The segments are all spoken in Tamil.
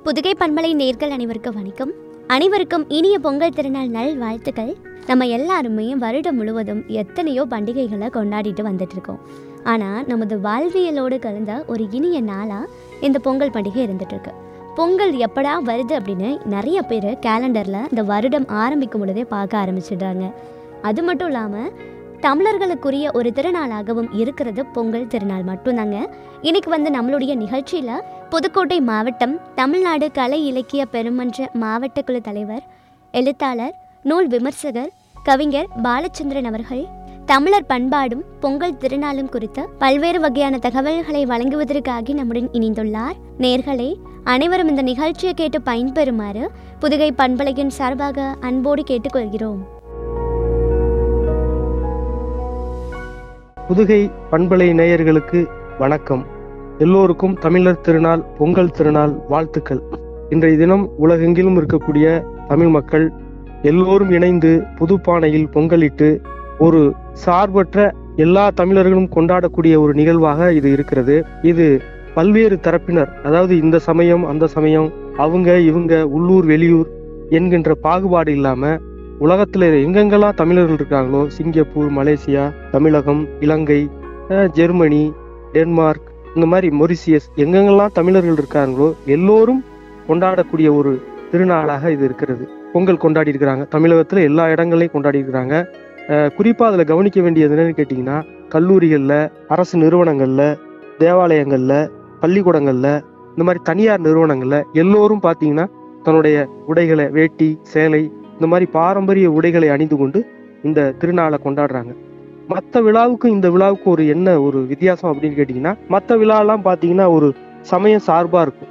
புதுகை பண்பலை நேர்கள் அனைவருக்கும் வணக்கம் அனைவருக்கும் இனிய பொங்கல் திருநாள் நல் வாழ்த்துக்கள் நம்ம எல்லாருமே வருடம் முழுவதும் எத்தனையோ பண்டிகைகளை கொண்டாடிட்டு வந்துட்டு இருக்கோம் ஆனால் நமது வாழ்வியலோடு கலந்த ஒரு இனிய நாளாக இந்த பொங்கல் பண்டிகை இருந்துட்டு இருக்கு பொங்கல் எப்படா வருது அப்படின்னு நிறைய பேர் கேலண்டரில் இந்த வருடம் ஆரம்பிக்கும் பொழுதே பார்க்க ஆரம்பிச்சிடுறாங்க அது மட்டும் இல்லாமல் தமிழர்களுக்குரிய ஒரு திருநாளாகவும் இருக்கிறது பொங்கல் திருநாள் மட்டும்தாங்க இன்னைக்கு வந்து நம்மளுடைய நிகழ்ச்சியில் புதுக்கோட்டை மாவட்டம் தமிழ்நாடு கலை இலக்கிய பெருமன்ற மாவட்ட குழு தலைவர் எழுத்தாளர் நூல் விமர்சகர் கவிஞர் பாலச்சந்திரன் அவர்கள் தமிழர் பண்பாடும் பொங்கல் திருநாளும் குறித்த பல்வேறு வகையான தகவல்களை வழங்குவதற்காக நம்முடன் இணைந்துள்ளார் நேர்களே அனைவரும் இந்த நிகழ்ச்சியை கேட்டு பயன்பெறுமாறு புதுகை பண்பலையின் சார்பாக அன்போடு கேட்டுக்கொள்கிறோம் புதுகை பண்பலை நேயர்களுக்கு வணக்கம் எல்லோருக்கும் தமிழர் திருநாள் பொங்கல் திருநாள் வாழ்த்துக்கள் இன்றைய தினம் உலகெங்கிலும் இருக்கக்கூடிய தமிழ் மக்கள் எல்லோரும் இணைந்து புதுப்பானையில் பொங்கலிட்டு ஒரு சார்பற்ற எல்லா தமிழர்களும் கொண்டாடக்கூடிய ஒரு நிகழ்வாக இது இருக்கிறது இது பல்வேறு தரப்பினர் அதாவது இந்த சமயம் அந்த சமயம் அவங்க இவங்க உள்ளூர் வெளியூர் என்கின்ற பாகுபாடு இல்லாம உலகத்துல எங்கெங்கெல்லாம் தமிழர்கள் இருக்காங்களோ சிங்கப்பூர் மலேசியா தமிழகம் இலங்கை அஹ், ஜெர்மனி டென்மார்க் இந்த மாதிரி மொரிசியஸ் எங்கெங்கெல்லாம் தமிழர்கள் இருக்காங்களோ எல்லோரும் கொண்டாடக்கூடிய ஒரு திருநாளாக இது இருக்கிறது பொங்கல் கொண்டாடி இருக்கிறாங்க தமிழகத்துல எல்லா இடங்களையும் கொண்டாடி இருக்கிறாங்க அஹ், குறிப்பா அதுல கவனிக்க வேண்டியது என்னன்னு கேட்டீங்கன்னா கல்லூரிகள்ல அரசு நிறுவனங்கள்ல தேவாலயங்கள்ல பள்ளிக்கூடங்கள்ல இந்த மாதிரி தனியார் நிறுவனங்கள்ல எல்லோரும் பாத்தீங்கன்னா தன்னுடைய உடைகளை வேட்டி சேலை இந்த மாதிரி பாரம்பரிய உடைகளை அணிந்து கொண்டு இந்த திருநாளை கொண்டாடுறாங்க மற்ற விழாவுக்கும் இந்த விழாவுக்கும் ஒரு என்ன ஒரு வித்தியாசம் அப்படின்னு கேட்டிங்கன்னா மற்ற விழாலாம் பார்த்தீங்கன்னா ஒரு சமய சார்பா இருக்கும்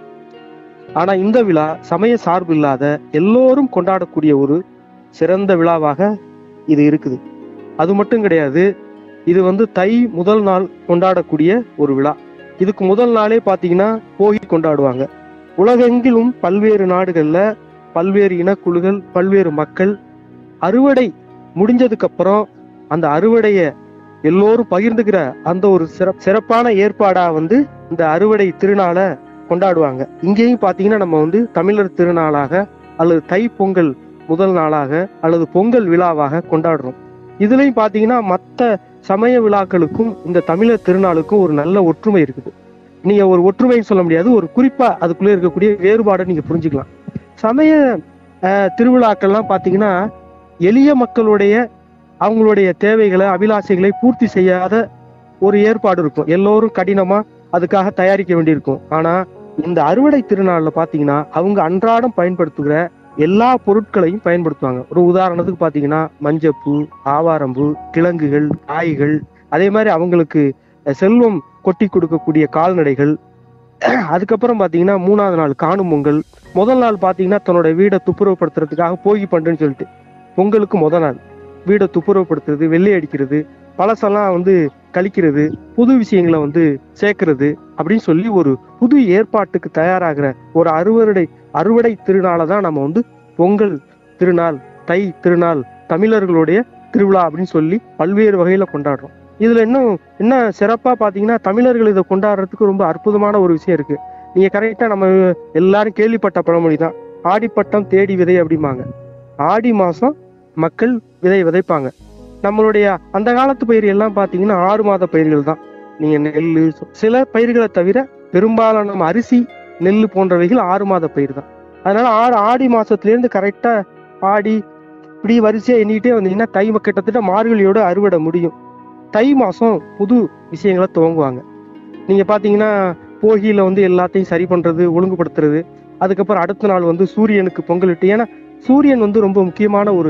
ஆனா இந்த விழா சமய சார்பு இல்லாத எல்லோரும் கொண்டாடக்கூடிய ஒரு சிறந்த விழாவாக இது இருக்குது அது மட்டும் கிடையாது இது வந்து தை முதல் நாள் கொண்டாடக்கூடிய ஒரு விழா இதுக்கு முதல் நாளே பார்த்தீங்கன்னா போகி கொண்டாடுவாங்க உலகெங்கிலும் பல்வேறு நாடுகள்ல பல்வேறு இனக்குழுகள் பல்வேறு மக்கள் அறுவடை முடிஞ்சதுக்கு அப்புறம் அந்த அறுவடைய எல்லோரும் பகிர்ந்துக்கிற அந்த ஒரு சிறப் சிறப்பான ஏற்பாடா வந்து இந்த அறுவடை திருநாளை கொண்டாடுவாங்க இங்கேயும் பாத்தீங்கன்னா நம்ம வந்து தமிழர் திருநாளாக அல்லது தை பொங்கல் முதல் நாளாக அல்லது பொங்கல் விழாவாக கொண்டாடுறோம் இதுலயும் பாத்தீங்கன்னா மற்ற சமய விழாக்களுக்கும் இந்த தமிழர் திருநாளுக்கும் ஒரு நல்ல ஒற்றுமை இருக்குது நீங்க ஒரு ஒற்றுமைன்னு சொல்ல முடியாது ஒரு குறிப்பா அதுக்குள்ள இருக்கக்கூடிய வேறுபாடை நீங்க புரிஞ்சுக்கலாம் சமய அஹ், திருவிழாக்கள்லாம் பாத்தீங்கன்னா எளிய மக்களுடைய அவங்களுடைய தேவைகளை அபிலாஷைகளை பூர்த்தி செய்யாத ஒரு ஏற்பாடு இருக்கும் எல்லோரும் கடினமா அதுக்காக தயாரிக்க வேண்டியிருக்கும் ஆனா இந்த அறுவடை திருநாள்ல பாத்தீங்கன்னா அவங்க அன்றாடம் பயன்படுத்துகிற எல்லா பொருட்களையும் பயன்படுத்துவாங்க ஒரு உதாரணத்துக்கு பாத்தீங்கன்னா மஞ்சப்பூ ஆவாரம்பூ கிழங்குகள் காய்கள் அதே மாதிரி அவங்களுக்கு அஹ், செல்வம் கொட்டி கொடுக்கக்கூடிய கால்நடைகள் அதுக்கப்புறம் பாத்தீங்கன்னா மூணாவது நாள் காணும் பொங்கல் முதல் நாள் பாத்தீங்கன்னா தன்னோட வீடை துப்புரவுப்படுத்துறதுக்காக போகி பண்றேன்னு சொல்லிட்டு பொங்கலுக்கு முதல் நாள் வீடை துப்புரவுப்படுத்துறது வெள்ளை அடிக்கிறது பழசெல்லாம் வந்து கழிக்கிறது புது விஷயங்களை வந்து சேர்க்கிறது அப்படின்னு சொல்லி ஒரு புது ஏற்பாட்டுக்கு தயாராகிற ஒரு அறுவடை அறுவடை திருநாளை தான் நம்ம வந்து பொங்கல் திருநாள் தை திருநாள் தமிழர்களுடைய திருவிழா அப்படின்னு சொல்லி பல்வேறு வகையில கொண்டாடுறோம் இதுல இன்னும் என்ன சிறப்பா பாத்தீங்கன்னா தமிழர்கள் இதை கொண்டாடுறதுக்கு ரொம்ப அற்புதமான ஒரு விஷயம் இருக்கு நீங்க கரெக்டா நம்ம எல்லாரும் கேள்விப்பட்ட பழமொழி தான் ஆடிப்பட்டம் தேடி விதை அப்படிம்பாங்க ஆடி மாசம் மக்கள் விதை விதைப்பாங்க நம்மளுடைய அந்த காலத்து பயிர் எல்லாம் பாத்தீங்கன்னா ஆறு மாத பயிர்கள் தான் நீங்க நெல் சில பயிர்களை தவிர பெரும்பாலான நம்ம அரிசி நெல் போன்றவைகள் ஆறு மாத பயிர் தான் அதனால ஆறு ஆடி மாசத்துல இருந்து கரெக்டா ஆடி இப்படி வரிசையா எண்ணிக்கிட்டே வந்தீங்கன்னா தை ம- கிட்டத்தட்ட மார்கழியோட அறுவடை முடியும் தை மாசம் புது விஷயங்களை துவங்குவாங்க நீங்க பாத்தீங்கன்னா போகியில வந்து எல்லாத்தையும் சரி பண்றது ஒழுங்குபடுத்துறது அதுக்கப்புறம் அடுத்த நாள் வந்து சூரியனுக்கு பொங்கலிட்டு ஏன்னா சூரியன் வந்து ரொம்ப முக்கியமான ஒரு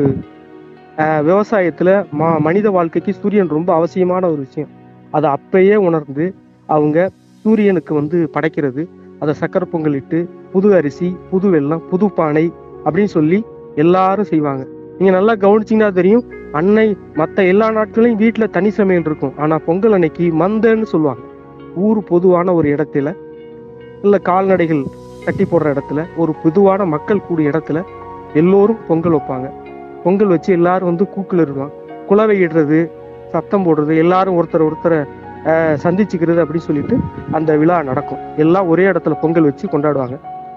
அஹ், விவசாயத்துல மா மனித வாழ்க்கைக்கு சூரியன் ரொம்ப அவசியமான ஒரு விஷயம் அதை அப்பயே உணர்ந்து அவங்க சூரியனுக்கு வந்து படைக்கிறது அதை சக்கரை பொங்கலிட்டு புது அரிசி புது வெல்லம் புது பானை அப்படின்னு சொல்லி எல்லாரும் செய்வாங்க நீங்க நல்லா கவனிச்சீங்கன்னா தெரியும் அன்னை மத்த எல்லா நாட்களையும் வீட்டுல தனி சமையல் இருக்கும் ஆனா பொங்கல் அன்னைக்கு மந்தன்னு சொல்லுவாங்க ஊர் பொதுவான ஒரு இடத்துல இல்ல கால்நடைகள் கட்டி போடுற இடத்துல ஒரு பொதுவான மக்கள் கூடிய இடத்துல எல்லோரும் பொங்கல் வைப்பாங்க பொங்கல் வச்சு எல்லாரும் வந்து கூக்குல இருப்பாங்க குலவை இடுறது சத்தம் போடுறது எல்லாரும் ஒருத்தர் ஒருத்தரை அஹ், சந்திச்சுக்கிறது அப்படின்னு சொல்லிட்டு அந்த விழா நடக்கும் எல்லாம் ஒரே இடத்துல பொங்கல் வச்சு கொண்டாடுவாங்க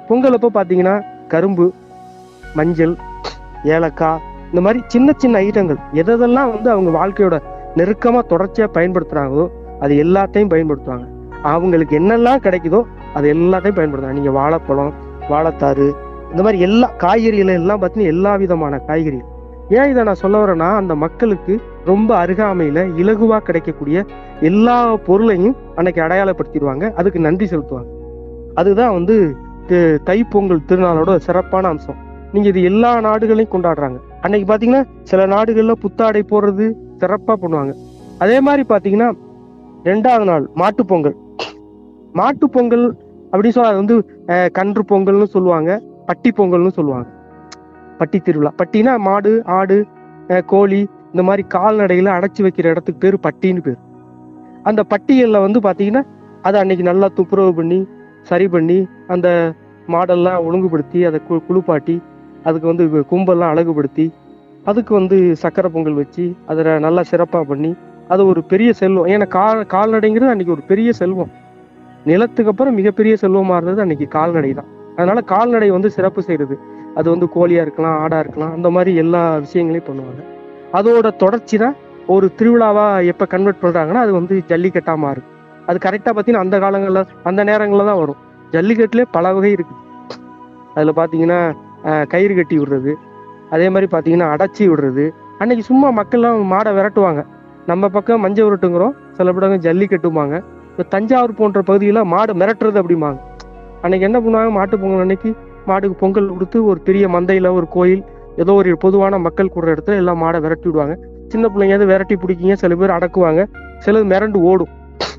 பொங்கல் அப்போ பார்த்தீங்கன்னா கரும்பு மஞ்சள் ஏலக்காய் இந்த மாதிரி சின்ன சின்ன ஐட்டங்கள் எதெல்லாம் வந்து அவங்க வாழ்க்கையோட நெருக்கமா தொடர்ச்சியா பயன்படுத்துறாங்களோ அது எல்லாத்தையும் பயன்படுத்துவாங்க அவங்களுக்கு என்னெல்லாம் கிடைக்குதோ அது எல்லாத்தையும் பயன்படுத்துறாங்க நீங்க வாழைப்பழம் வாழைத்தாறு இந்த மாதிரி எல்லா காய்கறிகள் எல்லாம் பார்த்தீங்கன்னா எல்லா விதமான காய்கறிகள் ஏன் இதை நான் சொல்ல வரேன்னா அந்த மக்களுக்கு ரொம்ப அருகாமையில இலகுவா கிடைக்கக்கூடிய எல்லா பொருளையும் அன்னைக்கு அடையாளப்படுத்திடுவாங்க அதுக்கு நன்றி செலுத்துவாங்க அதுதான் வந்து தி- தைப்பொங்கல் திருநாளோட சிறப்பான அம்சம் நீங்க இது எல்லா நாடுகளையும் கொண்டாடுறாங்க அன்னைக்கு பாத்தீங்கன்னா சில நாடுகள்ல புத்தாடை போடுறது சிறப்பா பண்ணுவாங்க அதே மாதிரி பாத்தீங்கன்னா ரெண்டாவது நாள் மாட்டுப் பொங்கல் மாட்டுப் பொங்கல் அப்படின்னு சொல்ல அது வந்து அஹ், கன்று பொங்கல்னு சொல்லுவாங்க பட்டி பொங்கல்னு சொல்லுவாங்க பட்டி திருவிழா பட்டினா மாடு ஆடு அஹ், கோழி இந்த மாதிரி கால்நடைகளை அடைச்சி வைக்கிற இடத்துக்கு பேர் பட்டின்னு பேர் அந்த பட்டியல்ல வந்து பாத்தீங்கன்னா அதை அன்னைக்கு நல்லா துப்புரவு பண்ணி சரி பண்ணி அந்த மாடெல்லாம் ஒழுங்குபடுத்தி அதை கு குளிப்பாட்டி அதுக்கு வந்து கு- கும்பெல்லாம் அழகுபடுத்தி அதுக்கு வந்து சக்கரை பொங்கல் வச்சு அதில் நல்லா சிறப்பாக பண்ணி அது ஒரு பெரிய செல்வம் ஏன்னா கால் கால்நடைங்கிறது அன்னைக்கு ஒரு பெரிய செல்வம் நிலத்துக்கு அப்புறம் மிகப்பெரிய செல்வமா இருந்தது அன்னைக்கு கால்நடை தான் அதனால கால்நடை வந்து சிறப்பு செய்யறது அது வந்து கோழியா இருக்கலாம் ஆடா இருக்கலாம் அந்த மாதிரி எல்லா விஷயங்களையும் பண்ணுவாங்க அதோட தொடர்ச்சி தான் ஒரு திருவிழாவா எப்ப கன்வெர்ட் பண்றாங்கன்னா அது வந்து ஜல்லிக்கட்டா மாறும் அது கரெக்டா பார்த்தீங்கன்னா அந்த காலங்கள்ல அந்த நேரங்கள்ல தான் வரும் ஜல்லிக்கட்டுல பல வகை இருக்கு அதுல பாத்தீங்கன்னா அஹ், கயிறு கட்டி விடுறது அதே மாதிரி பாத்தீங்கன்னா அடைச்சி விடுறது அன்னைக்கு சும்மா மக்கள்லாம் மாடை விரட்டுவாங்க நம்ம பக்கம் மஞ்சள் விரட்டுங்கிறோம் சில படங்க ஜல்லிக்கட்டுமாங்க இந்த தஞ்சாவூர் போன்ற பகுதியில மாடு மிரட்டுறது அப்படிம்பாங்க அன்னைக்கு என்ன பண்ணுவாங்க மாட்டு பொங்கல் அன்னைக்கு மாடுக்கு பொங்கல் கொடுத்து ஒரு பெரிய மந்தையில ஒரு கோயில் ஏதோ ஒரு பொதுவான மக்கள் கூடுற இடத்துல எல்லாம் மாடை விரட்டி விடுவாங்க சின்ன பிள்ளைங்க எது விரட்டி பிடிக்கிங்க சில பேர் அடக்குவாங்க சிலது மிரண்டு ஓடும்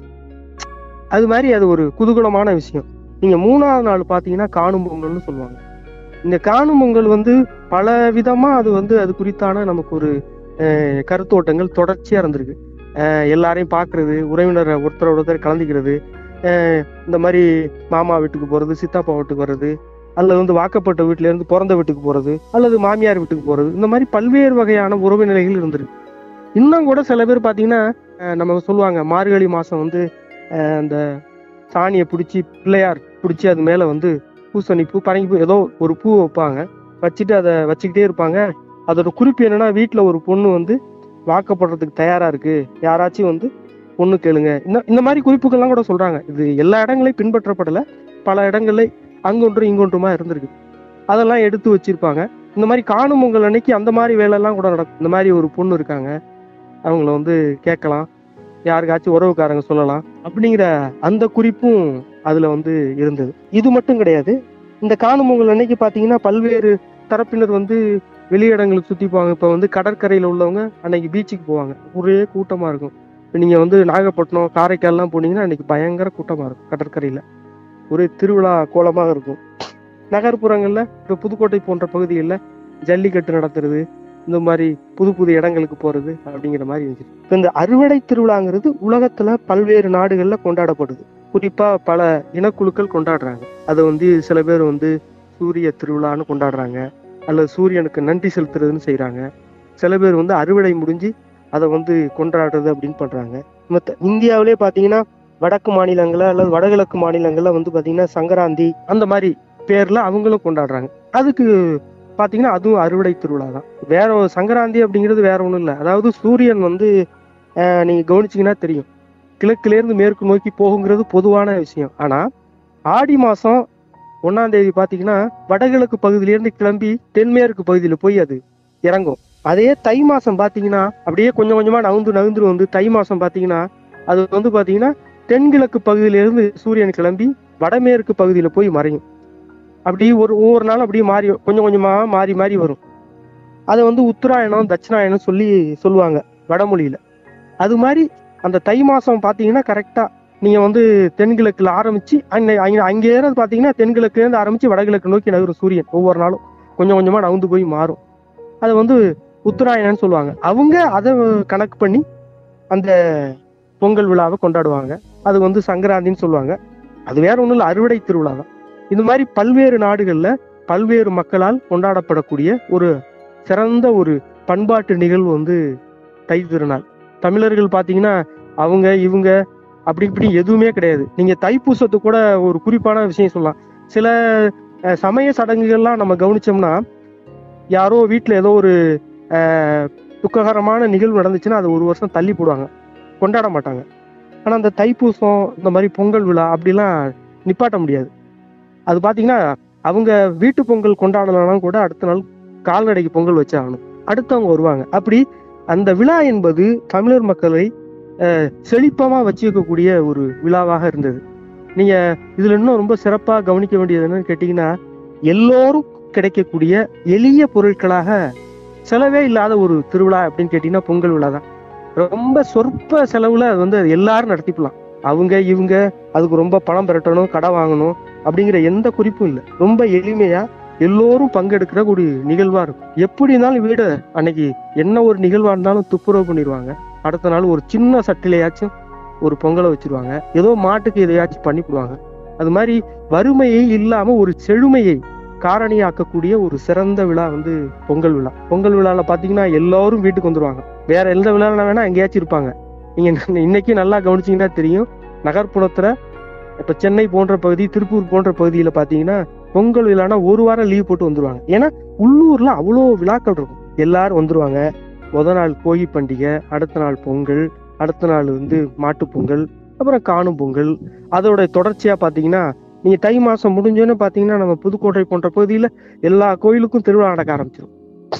அது மாதிரி அது ஒரு குதூகலமான விஷயம் நீங்க மூணாவது நாள் பாத்தீங்கன்னா காணும் பொங்கல்னு சொல்லுவாங்க இந்த காணும் பொங்கல் வந்து பல விதமா அது வந்து அது குறித்தான நமக்கு ஒரு அஹ், கருத்தோட்டங்கள் தொடர்ச்சியா இருந்திருக்கு அஹ், எல்லாரையும் பார்க்கிறது உறவினரை ஒருத்தர் ஒருத்தர் கலந்துக்கிறது அஹ், இந்த மாதிரி மாமா வீட்டுக்கு போறது சித்தப்பா வீட்டுக்கு வர்றது அல்லது வந்து வாக்கப்பட்ட வீட்டுல இருந்து பிறந்த வீட்டுக்கு போறது அல்லது மாமியார் வீட்டுக்கு போறது இந்த மாதிரி பல்வேறு வகையான உறவு நிலைகள் இருந்திருக்கு இன்னும் கூட சில பேர் பாத்தீங்கன்னா அஹ், நம்ம சொல்லுவாங்க மார்கழி மாசம் வந்து அஹ், அந்த சாணியை பிடிச்சி பிள்ளையார் பிடிச்சி அது மேல வந்து பூசணி பூ பரங்கி பூ ஏதோ ஒரு பூ வைப்பாங்க வச்சுட்டு அதை வச்சுக்கிட்டே இருப்பாங்க அதோட குறிப்பு என்னன்னா வீட்டுல ஒரு பொண்ணு வந்து வாக்கப்படுறதுக்கு தயாரா இருக்கு யாராச்சும் வந்து பொண்ணு கேளுங்க இந்த இந்த மாதிரி குறிப்புகள்லாம் கூட சொல்றாங்க இது எல்லா இடங்களையும் பின்பற்றப்படல பல இடங்கள்ல அங்கொன்றும் இங்கொன்றுமா இருந்திருக்கு அதெல்லாம் எடுத்து வச்சிருப்பாங்க இந்த மாதிரி காணும் பொங்கல் அன்னைக்கு அந்த மாதிரி வேலையெல்லாம் கூட நடக்கும் இந்த மாதிரி ஒரு பொண்ணு இருக்காங்க அவங்கள வந்து கேட்கலாம் யாருக்காச்சும் உறவுக்காரங்க சொல்லலாம் அப்படிங்கிற அந்த குறிப்பும் அதுல வந்து இருந்தது இது மட்டும் கிடையாது இந்த காணும் பொங்கல் அன்னைக்கு பாத்தீங்கன்னா பல்வேறு தரப்பினர் வந்து வெளியிடங்களுக்கு சுத்தி போவாங்க இப்ப வந்து கடற்கரையில உள்ளவங்க அன்னைக்கு பீச்சுக்கு போவாங்க ஒரே கூட்டமா இருக்கும் இப்ப நீங்க வந்து நாகப்பட்டினம் காரைக்கால்லாம் போனீங்கன்னா அன்னைக்கு பயங்கர கூட்டமா இருக்கும் கடற்கரையில ஒரே திருவிழா கோலமாக இருக்கும் நகர்ப்புறங்கள்ல இப்ப புதுக்கோட்டை போன்ற பகுதிகளில் ஜல்லிக்கட்டு நடத்துறது இந்த மாதிரி புது புது இடங்களுக்கு போறது அப்படிங்கிற மாதிரி இருந்துச்சு இப்ப இந்த அறுவடை திருவிழாங்கிறது உலகத்துல பல்வேறு நாடுகள்ல கொண்டாடப்படுது குறிப்பா பல இனக்குழுக்கள் கொண்டாடுறாங்க அதை வந்து சில பேர் வந்து சூரிய திருவிழான்னு கொண்டாடுறாங்க அல்லது சூரியனுக்கு நன்றி செலுத்துறதுன்னு செய்றாங்க சில பேர் வந்து அறுவடை முடிஞ்சு அதை வந்து கொண்டாடுறது அப்படின்னு பண்றாங்க மத்த இந்தியாவிலே பாத்தீங்கன்னா வடக்கு மாநிலங்கள்ல அல்லது வடகிழக்கு மாநிலங்கள்ல வந்து பாத்தீங்கன்னா சங்கராந்தி அந்த மாதிரி பேர்ல அவங்களும் கொண்டாடுறாங்க அதுக்கு பாத்தீங்கன்னா அதுவும் அறுவடை திருவிழா தான் வேற ஒரு சங்கராந்தி அப்படிங்கிறது வேற ஒண்ணும் இல்லை அதாவது சூரியன் வந்து அஹ், நீங்க கவனிச்சீங்கன்னா தெரியும் கிழக்குல இருந்து மேற்கு நோக்கி போகுங்கிறது பொதுவான விஷயம் ஆனா ஆடி மாசம் ஒன்னாம் தேதி பாத்தீங்கன்னா வடகிழக்கு பகுதியில இருந்து கிளம்பி தென்மேற்கு பகுதியில போய் அது இறங்கும் அதே தை மாசம் பாத்தீங்கன்னா அப்படியே கொஞ்சம் கொஞ்சமா நகர்ந்து நகர்ந்து வந்து தை மாசம் பாத்தீங்கன்னா அது வந்து பாத்தீங்கன்னா தென்கிழக்கு பகுதியில இருந்து சூரியன் கிளம்பி வடமேற்கு பகுதியில போய் மறையும் அப்படி ஒரு ஒவ்வொரு நாளும் அப்படியே மாறி கொஞ்சம் கொஞ்சமா மாறி மாறி வரும் அதை வந்து உத்தராயணம் தட்சிணாயணம் சொல்லி சொல்லுவாங்க வடமொழியில அது மாதிரி அந்த தை மாசம் பாத்தீங்கன்னா கரெக்டா நீங்க வந்து தென்கிழக்குல ஆரம்பிச்சு அங்க அங்க அங்கே இருந்து பாத்தீங்கன்னா தென்கிழக்குல இருந்து ஆரம்பிச்சு வடகிழக்கு நோக்கி நகரும் சூரியன் ஒவ்வொரு நாளும் கொஞ்சம் கொஞ்சமா நகர்ந்து போய் மாறும் அதை வந்து உத்தராயணம்னு சொல்லுவாங்க அவங்க அதை கணக்கு பண்ணி அந்த பொங்கல் விழாவை கொண்டாடுவாங்க அது வந்து சங்கராந்தின்னு சொல்லுவாங்க அது வேற ஒண்ணும் இல்ல அறுவடை திருவிழா தான் இந்த மாதிரி பல்வேறு நாடுகள்ல பல்வேறு மக்களால் கொண்டாடப்படக்கூடிய ஒரு சிறந்த ஒரு பண்பாட்டு நிகழ்வு வந்து தை திருநாள் தமிழர்கள் பாத்தீங்கன்னா அவங்க இவங்க அப்படி இப்படி எதுவுமே கிடையாது நீங்க தைப்பூசத்துக்கு கூட ஒரு குறிப்பான விஷயம் சொல்லலாம் சில அஹ், சமய சடங்குகள்லாம் நம்ம கவனிச்சோம்னா யாரோ வீட்டில் ஏதோ ஒரு அஹ், துக்ககரமான நிகழ்வு நடந்துச்சுன்னா அது ஒரு வருஷம் தள்ளி போடுவாங்க கொண்டாட மாட்டாங்க ஆனா அந்த தைப்பூசம் இந்த மாதிரி பொங்கல் விழா அப்படிலாம் நிப்பாட்ட முடியாது அது பாத்தீங்கன்னா அவங்க வீட்டு பொங்கல் கொண்டாடலாம் கூட அடுத்த நாள் கால்நடைக்கு பொங்கல் வச்சு ஆகணும் அடுத்தவங்க வருவாங்க அப்படி அந்த விழா என்பது தமிழர் மக்களை அஹ், செழிப்பமா வச்சுக்கக்கூடிய ஒரு விழாவாக இருந்தது நீங்க இதுல இன்னும் ரொம்ப சிறப்பா கவனிக்க வேண்டியது என்னன்னு கேட்டீங்கன்னா எல்லோரும் கிடைக்கக்கூடிய எளிய பொருட்களாக செலவே இல்லாத ஒரு திருவிழா அப்படின்னு கேட்டீங்கன்னா பொங்கல் விழா தான் ரொம்ப சொற்ப செலவுல அது வந்து எல்லாரும் நடத்திக்கலாம் அவங்க இவங்க அதுக்கு ரொம்ப பணம் பெரட்டணும் கடை வாங்கணும் அப்படிங்கிற எந்த குறிப்பும் இல்லை ரொம்ப எளிமையா எல்லோரும் பங்கெடுக்கிற ஒரு நிகழ்வா இருக்கும் எப்படி இருந்தாலும் வீடு அன்னைக்கு என்ன ஒரு நிகழ்வா இருந்தாலும் துப்புரவு பண்ணிடுவாங்க அடுத்த நாள் ஒரு சின்ன சட்டிலையாச்சும் ஒரு பொங்கலை வச்சிருவாங்க ஏதோ மாட்டுக்கு எதையாச்சும் பண்ணி போடுவாங்க அது மாதிரி வறுமையை இல்லாம ஒரு செழுமையை காரணியாக்கக்கூடிய ஒரு சிறந்த விழா வந்து பொங்கல் விழா பொங்கல் விழால பாத்தீங்கன்னா எல்லாரும் வீட்டுக்கு வந்துருவாங்க வேற எந்த விழால வேணா எங்கேயாச்சும் இருப்பாங்க நீங்க இன்னைக்கு நல்லா கவனிச்சீங்கன்னா தெரியும் நகர்ப்புறத்துல இப்ப சென்னை போன்ற பகுதி திருப்பூர் போன்ற பகுதியில பாத்தீங்கன்னா பொங்கல் விழானா ஒரு வாரம் லீவ் போட்டு வந்துருவாங்க ஏன்னா உள்ளூர்ல அவ்வளோ விழாக்கள் இருக்கும் எல்லாரும் வந்துருவாங்க முத நாள் கோழி பண்டிகை அடுத்த நாள் பொங்கல் அடுத்த நாள் வந்து மாட்டுப் பொங்கல் அப்புறம் காணும் பொங்கல் அதோட தொடர்ச்சியா பாத்தீங்கன்னா நீங்க தை மாசம் முடிஞ்சோன்னு பாத்தீங்கன்னா நம்ம புதுக்கோட்டை போன்ற பகுதியில எல்லா கோயிலுக்கும் திருவிழா நடக்க ஆரம்பிச்சிடும்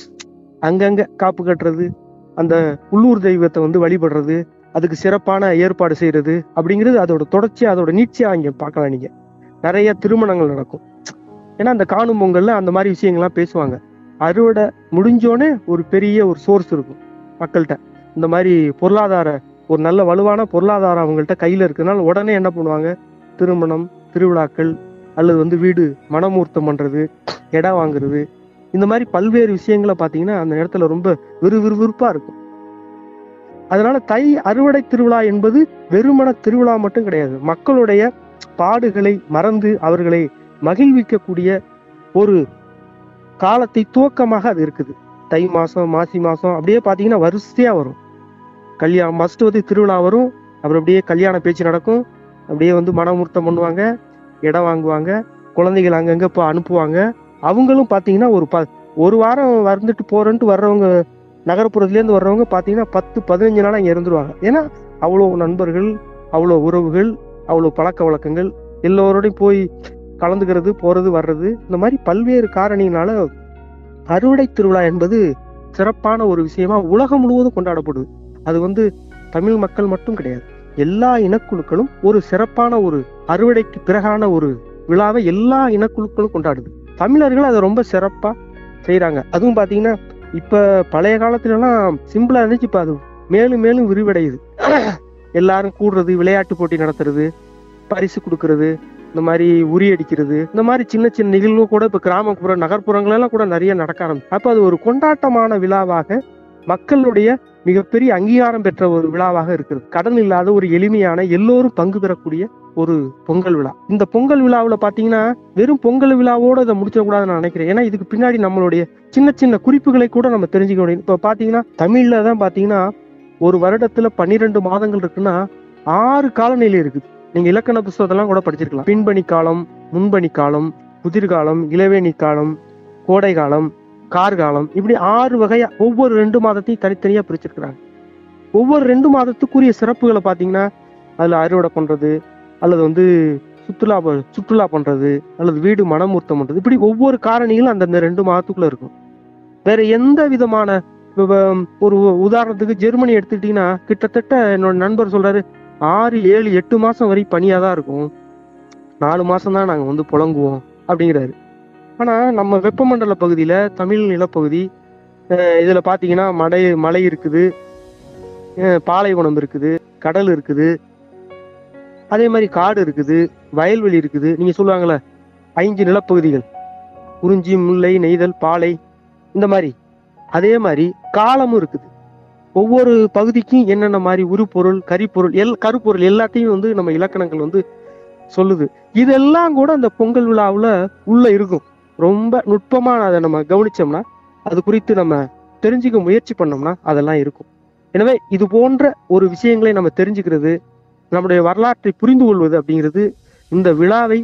அங்கங்க காப்பு கட்டுறது அந்த உள்ளூர் தெய்வத்தை வந்து வழிபடுறது அதுக்கு சிறப்பான ஏற்பாடு செய்யறது அப்படிங்கிறது அதோட தொடர்ச்சியா அதோட நீட்சியா இங்க பார்க்கலாம் நீங்க நிறைய திருமணங்கள் நடக்கும் ஏன்னா அந்த காணும் பொங்கல்ல அந்த மாதிரி விஷயங்கள்லாம் பேசுவாங்க அறுவடை முடிஞ்சோடனே ஒரு பெரிய ஒரு சோர்ஸ் இருக்கும் மக்கள்கிட்ட இந்த மாதிரி பொருளாதார ஒரு நல்ல வலுவான பொருளாதாரம் அவங்கள்ட்ட கையில இருக்கிறதுனால உடனே என்ன பண்ணுவாங்க திருமணம் திருவிழாக்கள் அல்லது வந்து வீடு மனமூர்த்தம் பண்றது இடம் வாங்குறது இந்த மாதிரி பல்வேறு விஷயங்களை பாத்தீங்கன்னா அந்த இடத்துல ரொம்ப விறுவிறுவிறுப்பா இருக்கும் அதனால தை அறுவடை திருவிழா என்பது வெறுமன திருவிழா மட்டும் கிடையாது மக்களுடைய பாடுகளை மறந்து அவர்களை மகிழ்விக்கக்கூடிய ஒரு காலத்தை துவக்கமாக அது இருக்குது தை மாசம் மாசி மாசம் அப்படியே பாத்தீங்கன்னா வரிசையா வரும் கல்யாணம் ஃபர்ஸ்ட் வந்து திருவிழா வரும் அப்புறம் அப்படியே கல்யாண பேச்சு நடக்கும் அப்படியே வந்து மனமுர்த்தம் பண்ணுவாங்க இடம் வாங்குவாங்க குழந்தைகள் அங்கங்க இப்போ அனுப்புவாங்க அவங்களும் பாத்தீங்கன்னா ஒரு ப ஒரு வாரம் வந்துட்டு போறேன்ட்டு வர்றவங்க நகர்ப்புறத்துலேருந்து வர்றவங்க பாத்தீங்கன்னா பத்து பதினஞ்சு நாள் இங்க இருந்துருவாங்க ஏன்னா அவ்வளோ நண்பர்கள் அவ்வளோ உறவுகள் அவ்வளோ பழக்க வழக்கங்கள் எல்லோரோடையும் போய் கலந்துக்கிறது போறது வர்றது இந்த மாதிரி பல்வேறு காரணியினால அறுவடை திருவிழா என்பது சிறப்பான ஒரு விஷயமா உலகம் முழுவதும் கொண்டாடப்படுது அது வந்து தமிழ் மக்கள் மட்டும் கிடையாது எல்லா இனக்குழுக்களும் ஒரு சிறப்பான ஒரு அறுவடைக்கு பிறகான ஒரு விழாவை எல்லா இனக்குழுக்களும் கொண்டாடுது தமிழர்கள் அதை ரொம்ப சிறப்பா செய்றாங்க அதுவும் பாத்தீங்கன்னா இப்ப பழைய காலத்துல எல்லாம் சிம்பிளா இருந்துச்சு இப்ப அது மேலும் மேலும் விரிவடையுது எல்லாரும் கூடுறது விளையாட்டு போட்டி நடத்துறது பரிசு கொடுக்கறது இந்த மாதிரி உரி அடிக்கிறது இந்த மாதிரி சின்ன சின்ன நிகழ்வு கூட இப்ப கிராமப்புற நகர்ப்புறங்கள் எல்லாம் கூட நிறைய நடக்க ஆரம்பிச்சு அப்ப அது ஒரு கொண்டாட்டமான விழாவாக மக்களுடைய மிகப்பெரிய அங்கீகாரம் பெற்ற ஒரு விழாவாக இருக்கிறது கடன் இல்லாத ஒரு எளிமையான எல்லோரும் பங்கு பெறக்கூடிய ஒரு பொங்கல் விழா இந்த பொங்கல் விழாவுல பாத்தீங்கன்னா வெறும் பொங்கல் விழாவோட இதை முடிச்சிடக்கூடாதுன்னு நான் நினைக்கிறேன் ஏன்னா இதுக்கு பின்னாடி நம்மளுடைய சின்ன சின்ன குறிப்புகளை கூட நம்ம தெரிஞ்சுக்க முடியும் இப்ப பாத்தீங்கன்னா தமிழ்ல தான் பாத்தீங்கன்னா ஒரு வருடத்துல பன்னிரெண்டு மாதங்கள் இருக்குன்னா ஆறு காலநிலை இருக்குது நீங்க இலக்கண புஸ்தகத்தெல்லாம் கூட படிச்சிருக்கலாம் பின்பணி காலம் முன்பணி காலம் குதிர்காலம் இளவேணி காலம் கோடை காலம் கார்காலம் இப்படி ஆறு வகையா ஒவ்வொரு ரெண்டு மாதத்தையும் தனித்தனியா பிரிச்சிருக்கிறாங்க ஒவ்வொரு ரெண்டு மாதத்துக்குரிய சிறப்புகளை பாத்தீங்கன்னா அதுல அறுவடை பண்றது அல்லது வந்து சுற்றுலா ப- சுற்றுலா பண்றது அல்லது வீடு மனமூர்த்தம் பண்றது இப்படி ஒவ்வொரு காரணிகளும் அந்தந்த ரெண்டு மாதத்துக்குள்ள இருக்கும் வேற எந்த விதமான இப்ப, வ- ஒரு உதாரணத்துக்கு ஜெர்மனி எடுத்துக்கிட்டீங்கன்னா கிட்டத்தட்ட என்னோட நண்பர் சொல்றாரு ஆறு ஏழு எட்டு மாசம் வரை பனியா தான் இருக்கும் நாலு மாசம் தான் நாங்க வந்து புழங்குவோம் அப்படிங்கிறாரு ஆனா நம்ம வெப்பமண்டல பகுதியில தமிழ் நிலப்பகுதி அஹ் இதுல பாத்தீங்கன்னா மலை மலை இருக்குது அஹ் பாலைவனம் இருக்குது கடல் இருக்குது அதே மாதிரி காடு இருக்குது வயல்வெளி இருக்குது நீங்க சொல்லுவாங்கல்ல ஐந்து நிலப்பகுதிகள் குறிஞ்சி முல்லை நெய்தல் பாலை இந்த மாதிரி அதே மாதிரி காலமும் இருக்குது ஒவ்வொரு பகுதிக்கும் என்னென்ன மாதிரி உருப்பொருள் கரிப்பொருள் எல் கருப்பொருள் எல்லாத்தையும் வந்து நம்ம இலக்கணங்கள் வந்து சொல்லுது இதெல்லாம் கூட அந்த பொங்கல் விழாவுல உள்ள இருக்கும் ரொம்ப நுட்பமா அதை நம்ம கவனிச்சோம்னா அது குறித்து நம்ம தெரிஞ்சுக்க முயற்சி பண்ணோம்னா அதெல்லாம் இருக்கும் எனவே இது போன்ற ஒரு விஷயங்களை நம்ம தெரிஞ்சுக்கிறது நம்முடைய வரலாற்றை புரிந்து கொள்வது அப்படிங்கிறது இந்த விழாவை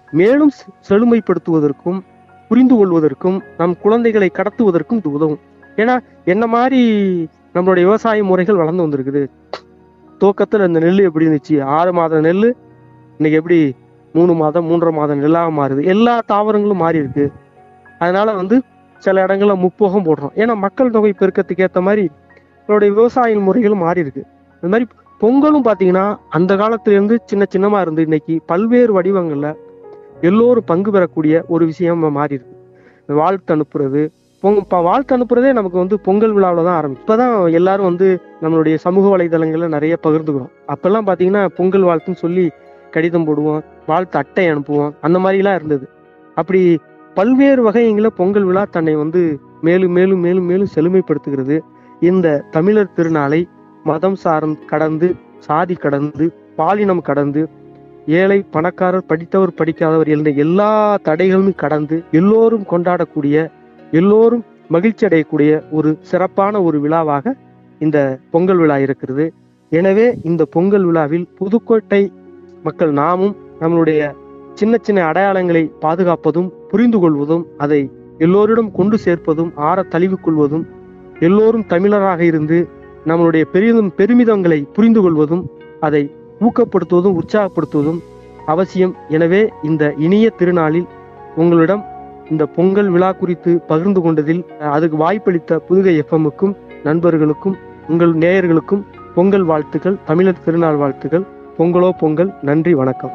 மேலும் செ- செழுமைப்படுத்துவதற்கும் புரிந்து கொள்வதற்கும் நம் குழந்தைகளை கடத்துவதற்கும் இது உதவும் ஏன்னா என்ன மாதிரி நம்மளுடைய விவசாய முறைகள் வளர்ந்து வந்திருக்குது துவக்கத்துல இந்த நெல் எப்படி இருந்துச்சு ஆறு மாத நெல் இன்னைக்கு எப்படி மூணு மாதம் மூன்றரை மாதம் நெல்லாக மாறுது எல்லா தாவரங்களும் மாறி இருக்கு அதனால வந்து சில இடங்கள்ல முப்போகம் போடுறோம் ஏன்னா மக்கள் தொகை பெருக்கத்துக்கு ஏற்ற மாதிரி நம்மளுடைய விவசாய முறைகளும் மாறி இருக்கு அது மாதிரி பொங்கலும் பாத்தீங்கன்னா அந்த காலத்துல இருந்து சின்ன சின்னமா இருந்து இன்னைக்கு பல்வேறு வடிவங்கள்ல எல்லோரும் பங்கு பெறக்கூடிய ஒரு விஷயமா மாறி இருக்கு வாழ்த்து அனுப்புறது பொங்க இப்ப வாழ்த்து அனுப்புறதே நமக்கு வந்து பொங்கல் விழாவில் தான் ஆரம்பிச்சு இப்பதான் எல்லாரும் வந்து நம்மளுடைய சமூக வலைதளங்கள்ல நிறைய பகிர்ந்துக்கிறோம் அப்பெல்லாம் பாத்தீங்கன்னா பொங்கல் வாழ்த்துன்னு சொல்லி கடிதம் போடுவோம் வாழ்த்து அட்டை அனுப்புவோம் அந்த மாதிரிலாம் இருந்தது அப்படி பல்வேறு வகைங்கள பொங்கல் விழா தன்னை வந்து மேலும் மேலும் மேலும் மேலும் செழுமைப்படுத்துகிறது இந்த தமிழர் திருநாளை மதம் சார்ந்து கடந்து சாதி கடந்து பாலினம் கடந்து ஏழை பணக்காரர் படித்தவர் படிக்காதவர் என்ற எல்லா தடைகளும் கடந்து எல்லோரும் கொண்டாடக்கூடிய எல்லோரும் மகிழ்ச்சி அடையக்கூடிய ஒரு சிறப்பான ஒரு விழாவாக இந்த பொங்கல் விழா இருக்கிறது எனவே இந்த பொங்கல் விழாவில் புதுக்கோட்டை மக்கள் நாமும் நம்மளுடைய சின்ன சின்ன அடையாளங்களை பாதுகாப்பதும் புரிந்து கொள்வதும் அதை எல்லோரிடம் கொண்டு சேர்ப்பதும் ஆற தழுவிக் கொள்வதும் எல்லோரும் தமிழராக இருந்து நம்மளுடைய பெரிதும் பெருமிதங்களை புரிந்து கொள்வதும் அதை ஊக்கப்படுத்துவதும் உற்சாகப்படுத்துவதும் அவசியம் எனவே இந்த இனிய திருநாளில் உங்களிடம் இந்த பொங்கல் விழா குறித்து பகிர்ந்து கொண்டதில் அதுக்கு வாய்ப்பளித்த புதுகை எஃப்எம்முக்கும் நண்பர்களுக்கும் உங்கள் நேயர்களுக்கும் பொங்கல் வாழ்த்துக்கள் தமிழர் திருநாள் வாழ்த்துக்கள் பொங்கலோ பொங்கல் நன்றி வணக்கம்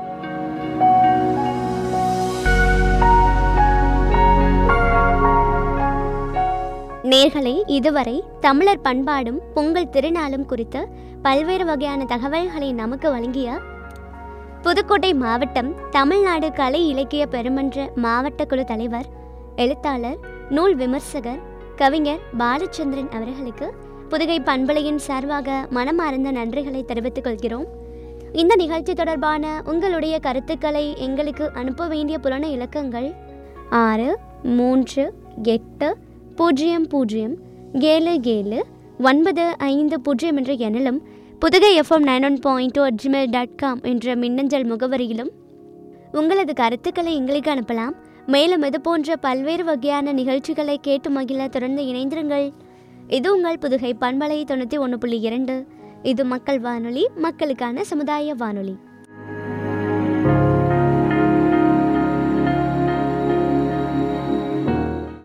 நேர்களை இதுவரை தமிழர் பண்பாடும் பொங்கல் திருநாளும் குறித்த பல்வேறு வகையான தகவல்களை நமக்கு வழங்கிய புதுக்கோட்டை மாவட்டம் தமிழ்நாடு கலை இலக்கிய பெருமன்ற மாவட்ட குழு தலைவர் எழுத்தாளர் நூல் விமர்சகர் கவிஞர் பாலச்சந்திரன் அவர்களுக்கு புதுகை பண்பலையின் சார்பாக மனமார்ந்த நன்றிகளை தெரிவித்துக் கொள்கிறோம் இந்த நிகழ்ச்சி தொடர்பான உங்களுடைய கருத்துக்களை எங்களுக்கு அனுப்ப வேண்டிய புலன இலக்கங்கள் ஆறு மூன்று எட்டு பூஜ்ஜியம் பூஜ்ஜியம் ஏழு ஏழு ஒன்பது ஐந்து பூஜ்ஜியம் என்ற எண்ணிலும் Pudugai FM nine one point two Gmail dot com என்ற மின்னஞ்சல் முகவரியிலும் உங்களது கருத்துக்களை எங்களுக்கு அனுப்பலாம் மேலும் இது போன்ற பல்வேறு வகையான நிகழ்ச்சிகளை கேட்டு மகிழ தொடர்ந்து இணைந்திருங்கள் இது உங்கள் புதுகை பண்பலை தொண்ணூற்றி ஒன்று புள்ளி இரண்டு இது மக்கள் வானொலி மக்களுக்கான சமுதாய வானொலி